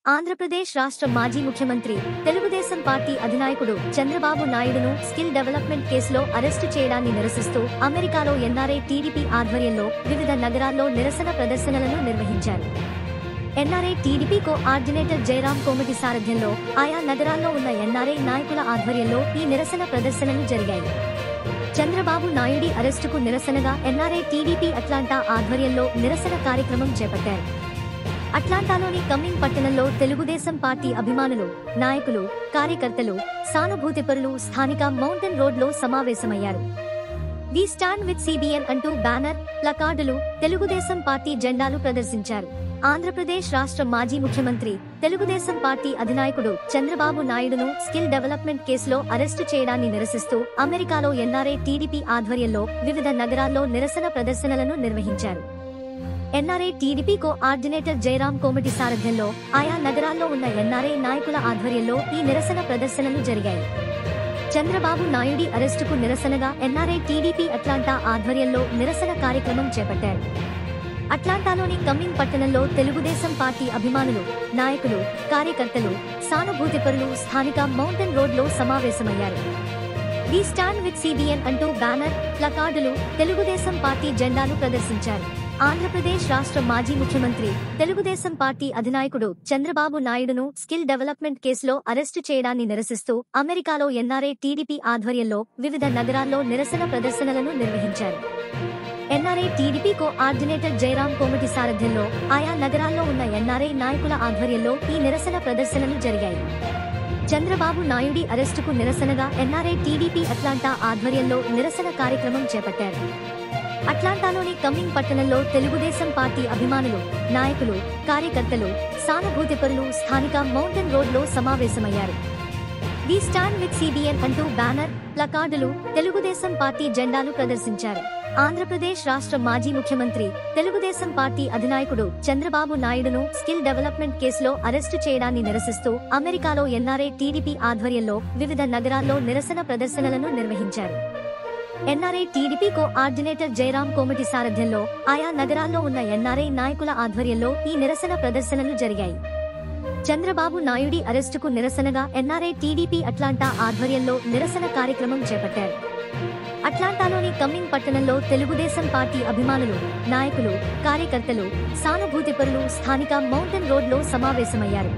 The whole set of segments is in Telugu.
ఆంధ్రప్రదేశ్ రాష్ట్ర మాజీ ముఖ్యమంత్రి తెలుగుదేశం పార్టీ అధినాయకుడు చంద్రబాబు నాయుడును స్కిల్ డెవలప్మెంట్ కేసులో అరెస్టు చేయడాన్ని నిరసిస్తూ అమెరికాలో ఎన్ఆర్ఐ టీడీపీ ఆధ్వర్యంలో వివిధ నగరాల్లో నిరసన ప్రదర్శనలను నిర్వహించారు NRI TDP coordinator Jayaram Komati సారథ్యంలో ఆయా నగరాల్లో ఉన్న ఎన్ఆర్ఐ నాయకుల ఆధ్వర్యంలో ఈ నిరసన ప్రదర్శనలు జరిగాయి చంద్రబాబు నాయుడి అరెస్టుకు నిరసనగా ఎన్ఆర్ఐ టీడీపీ అట్లాంటా ఆధ్వర్యంలో నిరసన కార్యక్రమం చేపట్టారు అట్లాంటాలోని కమ్మింగ్ పట్టణంలో తెలుగుదేశం పార్టీ అభిమానులు నాయకులు కార్యకర్తలు సానుభూతిపరులు స్థానిక మౌంటైన్ రోడ్లో సమావేశమయ్యారు వి స్టాండ్ విత్ సిబిఎన్ అంటూ బ్యానర్ ప్లకార్డులు తెలుగుదేశం పార్టీ జెండాలు ప్రదర్శించారు ఆంధ్రప్రదేశ్ రాష్ట్ర మాజీ ముఖ్యమంత్రి తెలుగుదేశం పార్టీ అధినాయకుడు చంద్రబాబు నాయుడును స్కిల్ డెవలప్మెంట్ కేసులో అరెస్టు చేయడాన్ని నిరసిస్తూ అమెరికాలో ఎన్ఆర్ఐ టీడీపీ ఆధ్వర్యంలో వివిధ నగరాల్లో నిరసన ప్రదర్శనలను నిర్వహించారు NRI TDP coordinator Jayaram Komati సారథ్యంలో ఆయా నగరాల్లో ఉన్న ఎన్ఆర్ఐ నాయకుల ఆధ్వర్యంలో ఈ నిరసన ప్రదర్శనలు జరిగాయి చంద్రబాబు నాయుడి అరెస్టుకు నిరసనగా ఎన్ఆర్ఐ టీడీపీ అట్లాంటా ఆధ్వర్యంలో నిరసన కార్యక్రమం చేపట్టారు అట్లాంటాలోని కమ్మింగ్ పట్టణంలో తెలుగుదేశం పార్టీ అభిమానులు నాయకులు కార్యకర్తలు సానుభూతిపరులు స్థానిక మౌంటైన్ రోడ్లో సమావేశమయ్యారు వి స్టాండ్ విత్ సిబిఎన్ అంటూ బ్యానర్ ప్లకార్డులు తెలుగుదేశం పార్టీ జెండాలు ప్రదర్శించారు ఆంధ్రప్రదేశ్ రాష్ట్ర మాజీ ముఖ్యమంత్రి తెలుగుదేశం పార్టీ అధినాయకుడు చంద్రబాబు నాయుడును స్కిల్ డెవలప్మెంట్ కేసులో అరెస్టు చేయడాన్ని నిరసిస్తూ అమెరికాలో ఎన్ఆర్ఐ టీడీపీ ఆధ్వర్యంలో వివిధ నగరాల్లో నిరసన ప్రదర్శనలను నిర్వహించారు NRI TDP coordinator Jayaram Komati సారథ్యంలో ఆయా నగరాల్లో ఉన్న ఎన్ఆర్ఐ నాయకుల ఆధ్వర్యంలో ఈ నిరసన ప్రదర్శనలు జరిగాయి చంద్రబాబు నాయుడి అరెస్టుకు నిరసనగా ఎన్ఆర్ఐ టీడీపీ అట్లాంటా ఆధ్వర్యంలో నిరసన కార్యక్రమం చేపట్టారు అట్లాంటాలోని కమ్మింగ్ పట్టణంలో తెలుగుదేశం పార్టీ అభిమానులు నాయకులు కార్యకర్తలు సానుభూతిపరులు స్థానిక మౌంటైన్ రోడ్లో సమావేశమయ్యారు వి స్టాండ్ విత్ సిబిఎన్ అంటూ బ్యానర్ ప్లకార్డులు తెలుగుదేశం పార్టీ జెండాలు ప్రదర్శించారు ఆంధ్రప్రదేశ్ రాష్ట్ర మాజీ ముఖ్యమంత్రి తెలుగుదేశం పార్టీ అధినాయకుడు చంద్రబాబు నాయుడును స్కిల్ డెవలప్మెంట్ కేసులో అరెస్టు చేయడాన్ని నిరసిస్తూ అమెరికాలో ఎన్ఆర్ఐ టీడీపీ ఆధ్వర్యంలో వివిధ నగరాల్లో నిరసన ప్రదర్శనలను నిర్వహించారు NRI TDP coordinator Jayaram Komati సారథ్యంలో ఆయా నగరాల్లో ఉన్న ఎన్ఆర్ఐ నాయకుల ఆధ్వర్యంలో ఈ నిరసన ప్రదర్శనలు జరిగాయి చంద్రబాబు నాయుడి అరెస్టుకు నిరసనగా ఎన్ఆర్ఐ టీడీపీ అట్లాంటా ఆధ్వర్యంలో నిరసన కార్యక్రమం చేపట్టారు అట్లాంటాలోని కమ్మింగ్ పట్టణంలో తెలుగుదేశం పార్టీ అభిమానులు నాయకులు కార్యకర్తలు సానుభూతిపరులు స్థానిక మౌంటైన్ రోడ్లో సమావేశమయ్యారు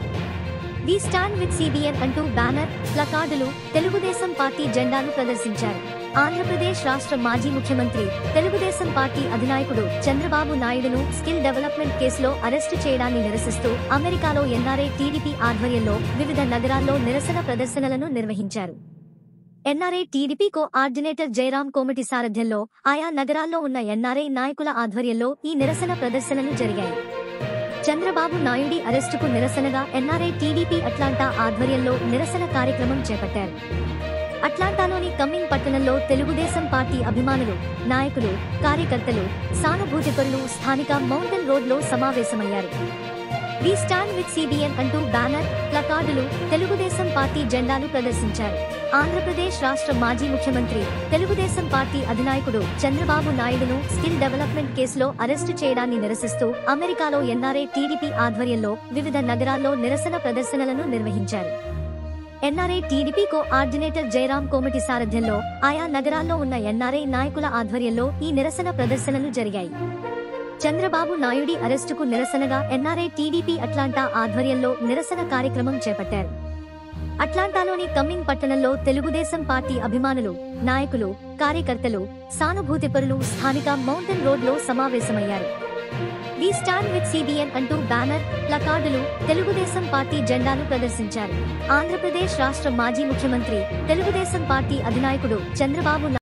వి స్టాండ్ విత్ సిబిఎన్ అంటూ బ్యానర్ ప్లకార్డులు తెలుగుదేశం పార్టీ జెండాలు ప్రదర్శించారు ఆంధ్రప్రదేశ్ రాష్ట్ర మాజీ ముఖ్యమంత్రి తెలుగుదేశం పార్టీ అధినాయకుడు చంద్రబాబు నాయుడును స్కిల్ డెవలప్మెంట్ కేసులో అరెస్టు చేయడాన్ని నిరసిస్తూ అమెరికాలో ఎన్ఆర్ఐ టీడీపీ ఆధ్వర్యంలో వివిధ నగరాల్లో నిరసన ప్రదర్శనలను నిర్వహించారు NRI TDP coordinator Jayaram Komati సారథ్యంలో ఆయా నగరాల్లో ఉన్న ఎన్ఆర్ఐ నాయకుల ఆధ్వర్యంలో ఈ నిరసన ప్రదర్శనలు జరిగాయి చంద్రబాబు నాయుడి అరెస్టుకు నిరసనగా ఎన్ఆర్ఐ టీడీపీ అట్లాంటా ఆధ్వర్యంలో నిరసన కార్యక్రమం చేపట్టారు అట్లాంటాలోని కమ్మింగ్ పట్టణంలో తెలుగుదేశం పార్టీ అభిమానులు నాయకులు కార్యకర్తలు సానుభూతిపరులు స్థానిక మౌంటైన్ రోడ్లో సమావేశమయ్యారు వి స్టాండ్ విత్ సిబిఎన్ అంటూ బ్యానర్ ప్లకార్డులు తెలుగుదేశం పార్టీ జెండాలు ప్రదర్శించారు ఆంధ్రప్రదేశ్ రాష్ట్ర మాజీ ముఖ్యమంత్రి తెలుగుదేశం పార్టీ అధినాయకుడు చంద్రబాబు నాయుడును స్కిల్ డెవలప్మెంట్ కేసులో అరెస్టు చేయడాన్ని నిరసిస్తూ అమెరికాలో ఎన్ఆర్ఐ టీడీపీ ఆధ్వర్యంలో వివిధ నగరాల్లో నిరసన ప్రదర్శనలను నిర్వహించారు NRI TDP coordinator Jayaram Komati సారథ్యంలో ఆయా నగరాల్లో ఉన్న ఎన్ఆర్ఐ నాయకుల ఆధ్వర్యంలో ఈ నిరసన ప్రదర్శనలు జరిగాయి చంద్రబాబు నాయుడి అరెస్టుకు నిరసనగా ఎన్ఆర్ఐ టీడీపీ అట్లాంటా ఆధ్వర్యంలో నిరసన కార్యక్రమం చేపట్టారు అట్లాంటాలోని కమ్మింగ్ పట్టణంలో తెలుగుదేశం పార్టీ అభిమానులు నాయకులు కార్యకర్తలు సానుభూతిపరులు స్థానిక మౌంటైన్ రోడ్లో సమావేశమయ్యారు వి స్టాండ్ విత్ సిబిఎన్ అంటూ బ్యానర్ ప్లకార్డులు తెలుగుదేశం పార్టీ జెండాలు ప్రదర్శించారు ఆంధ్రప్రదేశ్ రాష్ట్ర మాజీ ముఖ్యమంత్రి తెలుగుదేశం పార్టీ అధినాయకుడు చంద్రబాబు